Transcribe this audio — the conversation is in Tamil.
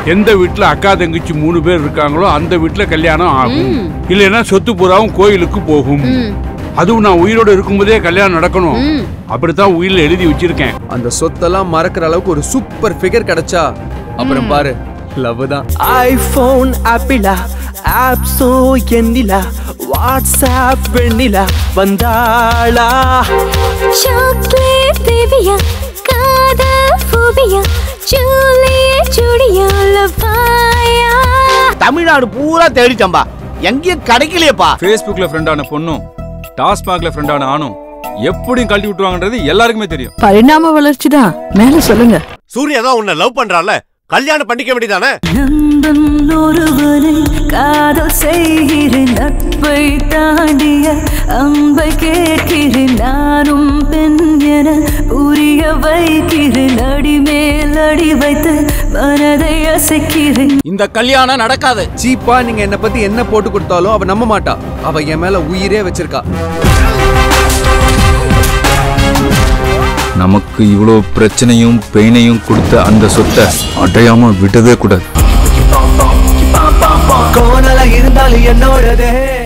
எந்த வீட்டுல அக்கா தங்கச்சி மூணு பேர் இருக்காங்களோ அந்த வீட்டுல கல்யாணம் ஆகும் இல்லைன்னா சொத்து பூராவும் கோயிலுக்கு போகும் அதுவும் நான் உயிரோட இருக்கும்போதே கல்யாணம் நடக்கணும் அப்படித்தான் உயிரில் எழுதி வச்சிருக்கேன் அந்த சொத்தெல்லாம் மறக்கிற அளவுக்கு ஒரு சூப்பர் ஃபிகர் கிடைச்சா அப்புறம் பாரு லவ் தான் ஐபோன் ஆப்பிளா ஆப்ஸோ எண்ணிலா வாட்ஸ்ஆப் வெண்ணிலா வந்தாளா சாக்லேட் பேபியா காதல் ஃபோபியா ஜூலியட் ஜூடியா லவாயா தமிழ்நாடு பூரா தேடிட்டம்பா எங்கேயும் கிடைக்கலையேப்பா ஃபேஸ்புக்ல ஃப்ரெண்டான பொண்ணும் டாஸ்மாக்ல ஃப்ரெண்டான ஆணும் எப்படியும் கழட்டி விட்டுருவாங்கன்றது எல்லாருக்குமே தெரியும் பரிணாம வளர்ச்சி தான் மேல சொல்லுங்க சூர்யா தான் உன்னை லவ் பண்றான்ல கல்யாணம் பண்ணிக்க வேண்டியதானே நண்பன் ஒருவனை காதல் செய்கிறேன் நட்பை தாண்டிய அன்பை கேட்கிறேன் நானும் பெண் என புரிய வைக்கிறேன் அடி மேல் அடி வைத்து மனதை அசைக்கிறேன் இந்த கல்யாணம் நடக்காது சீப்பா நீங்க என்ன பத்தி என்ன போட்டு கொடுத்தாலும் அவ நம்ப மாட்டா அவ என் மேல உயிரே வச்சிருக்கா நமக்கு இவ்வளோ பிரச்சனையும் பெயினையும் கொடுத்த அந்த சொத்தை அடையாம விட்டதே கூடாது கோணலா இருந்தாலும் என்னோடதே